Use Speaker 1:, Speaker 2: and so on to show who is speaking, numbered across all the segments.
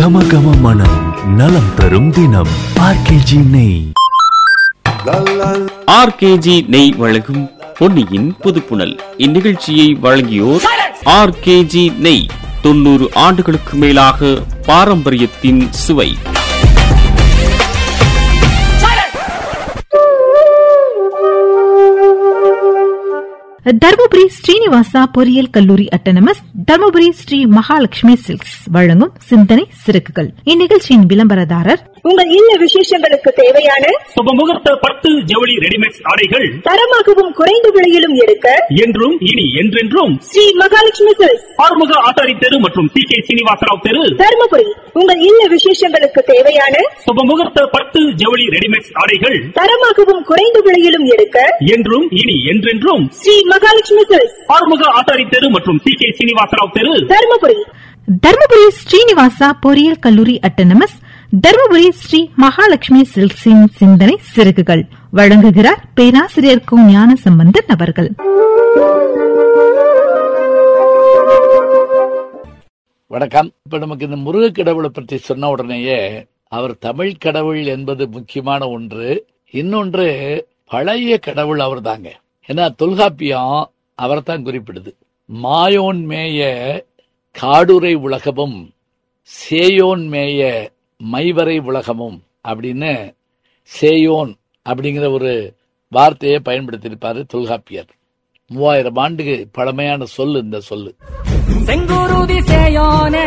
Speaker 1: கம கம மனம் நலம் தரும் தினம் ஆர்கேஜி நெய்
Speaker 2: ஆர்கேஜி நெய் வழங்கும் பொன்னியின் புதுப்புணல் இந்நிகழ்ச்சியை வழங்கியோர் ஆர்கேஜி நெய் தொண்ணூறு ஆண்டுகளுக்கு மேலாக பாரம்பரியத்தின் சுவை
Speaker 3: தர்மபுரி ஸ்ரீனிவாசா பொறியியல் கல்லூரி அட்டனமஸ் தர்மபுரி ஸ்ரீ மகாலட்சுமி சில்க்ஸ் வழங்கும் சிந்தனை சிறகுகள் இந்நிகழ்ச்சியின் விளம்பரதாரர்
Speaker 4: உங்கள் இல்ல விசேஷங்களுக்கு தேவையான
Speaker 5: சுபமுகூர்த்த பட்டு ஜவுளி ரெடிமேட் ஆடைகள்
Speaker 4: தரமாகவும் குறைந்த விலையிலும் எடுக்க
Speaker 5: என்றும் இனி என்றென்றும்
Speaker 4: ஸ்ரீ மகாலட்சுமி சில்க்ஸ்
Speaker 5: ஆறுமுக ஆசாரி தெரு மற்றும் சி கே சீனிவாசராவ் தெரு
Speaker 4: தருமபுரி உங்கள் இல்ல விசேஷங்களுக்கு தேவையான
Speaker 5: சுபமுகூர்த்த பட்டு ஜவுளி ரெடிமேட் ஆடைகள்
Speaker 4: தரமாகவும் குறைந்த விலையிலும் எடுக்க
Speaker 5: என்றும் இனி என்றென்றும்
Speaker 4: ஸ்ரீ மகாலட்சுமி சில்க்ஸ்
Speaker 5: ஆறுமுக ஆசாரி தெரு மற்றும் சி கே சீனிவாசராவ் தெரு
Speaker 4: தருமபுரி
Speaker 3: தர்மபுரி ஸ்ரீனிவாசா பொறியியல் கல்லூரி அட்டனமஸ் தர்மபுரி ஸ்ரீ மகாலட்சுமி சில்க்ஸின் சிந்தனை சிறகுகள் வழங்குகிறார் பேராசிரியர் கு ஞான சம்பந்தன் அவர்கள்
Speaker 6: வணக்கம் இப்ப நமக்கு இந்த முருக கடவுளை பற்றி சொன்ன உடனேயே அவர் தமிழ் கடவுள் என்பது முக்கியமான ஒன்று இன்னொன்று பழைய கடவுள் அவர் தாங்க ஏன்னா தொல்காப்பியம் அவர் தான் குறிப்பிடுது மாயோன் மேய காடுரை உலகமும் சேயோன் மேய மைவரை உலகமும் அப்படின்னு சேயோன் அப்படிங்கிற ஒரு வார்த்தையை பயன்படுத்தியிருப்பாரு தொல்காப்பியர் மூவாயிரம் ஆண்டுக்கு பழமையான சொல்லு இந்த சொல்லு
Speaker 7: செங்குருதி சேயோனே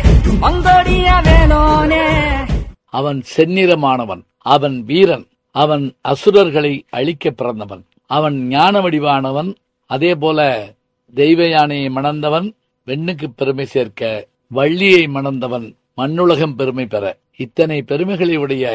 Speaker 7: மங்கோடிய வேலோனே
Speaker 6: அவன் செந்நிறமானவன் அவன் வீரன் அவன் அசுரர்களை அழிக்க பிறந்தவன் அவன் ஞான வடிவானவன் அதே போல தெய்வ யானையை மணந்தவன் வெண்ணுக்கு பெருமை சேர்க்க வள்ளியை மணந்தவன் மண்ணுலகம் பெருமை பெற இத்தனை பெருமைகளை உடைய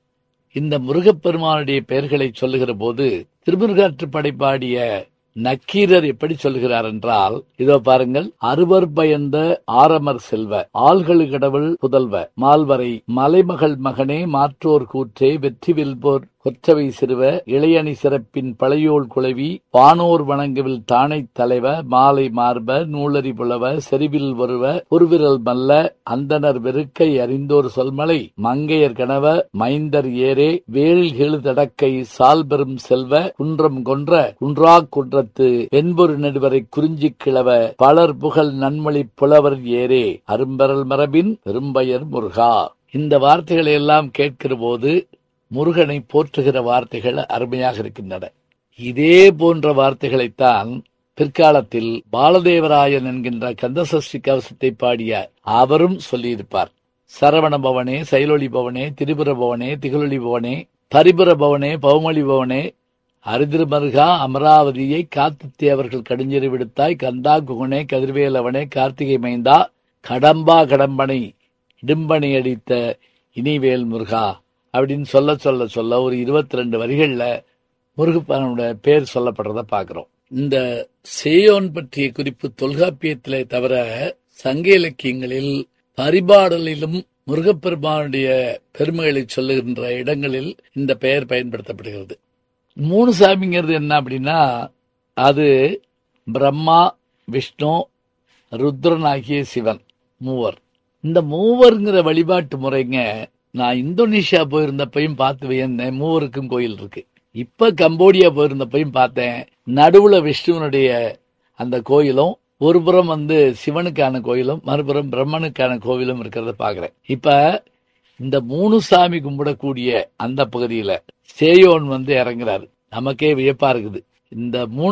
Speaker 6: இந்த முருகப்பெருமானுடைய பெயர்களை சொல்லுகிற போது திருமுருகாற்றுப்படை பாடிய நக்கீரர் எப்படி சொல்கிறார் என்றால் இதோ பாருங்கள் அறுவர் பயந்த ஆரமர் செல்வ ஆள்களு கடவுள் புதல்வ மால்வரை மலைமகள் மகனே மாற்றோர் கூற்றே வெற்றி வெல்போர் கொற்றவை சிறுவ இளையணி சிறப்பின் பழையோள் குழவி வானோர் வணங்குவில் தானை தலைவ மாலை மார்ப நூலரி புலவ செறிவில் ஒருவ ஒருவிரல் மல்ல அந்தனர் வெறுக்கை அறிந்தோர் சொல்மலை மங்கையர் கணவ மைந்தர் ஏரே வேலில் எழுதடக்கை சால்பெரும் செல்வ குன்றம் கொன்ற குன்றா குன்றத்து வெண்பொரு நெடுவரை குறிஞ்சி கிழவ பலர் புகழ் நன்மொழி புலவர் ஏரே அரும்பெறல் மரபின் பெரும்பயர் முருகா இந்த வார்த்தைகளை எல்லாம் கேட்கிற போது முருகனை போற்றுகிற வார்த்தைகள் அருமையாக இருக்கின்றன இதே போன்ற வார்த்தைகளைத்தான் பிற்காலத்தில் பாலதேவராயன் என்கின்ற கந்தசஷ்டி கவசத்தை பாடிய அவரும் சொல்லியிருப்பார் சரவண பவனே சைலொளி பவனே திரிபுர பவனே திகழொளி பவனே பரிபுர பவனே பௌமொழி பவனே அரிதிருமருகா அமராவதியை காத்துத்தே அவர்கள் கடுஞ்செறி விடுத்தாய் கந்தா குகனே கதிர்வேலவனே கார்த்திகை மைந்தா கடம்பா கடம்பனை இடும்பனை அடித்த இனிவேல் முருகா அப்படின்னு சொல்ல சொல்ல சொல்ல ஒரு இருபத்தி ரெண்டு வரிகள்ல முருகப்பனோட பேர் சொல்லப்படுறத பாக்குறோம் இந்த சேயோன் பற்றிய குறிப்பு தொல்காப்பியத்திலே தவிர சங்க இலக்கியங்களில் பரிபாடலிலும் முருகப்பெருமானுடைய பெருமைகளை சொல்லுகின்ற இடங்களில் இந்த பெயர் பயன்படுத்தப்படுகிறது மூணு சாமிங்கிறது என்ன அப்படின்னா அது பிரம்மா விஷ்ணு ருத்ரன் ஆகிய சிவன் மூவர் இந்த மூவருங்கிற வழிபாட்டு முறைங்க நான் இந்தோனேஷியா போயிருந்தப்பையும் பார்த்து வியந்தேன் மூவருக்கும் கோயில் இருக்கு இப்ப கம்போடியா போயிருந்தப்பையும் பார்த்தேன் நடுவுல விஷ்ணுவனுடைய அந்த கோயிலும் ஒரு புறம் வந்து சிவனுக்கான கோயிலும் மறுபுறம் பிரம்மனுக்கான கோவிலும் இருக்கிறத பாக்குறேன் இப்ப இந்த மூணு சாமி கும்பிடக்கூடிய அந்த பகுதியில சேயோன் வந்து இறங்குறாரு நமக்கே வியப்பா இருக்குது இந்த மூணு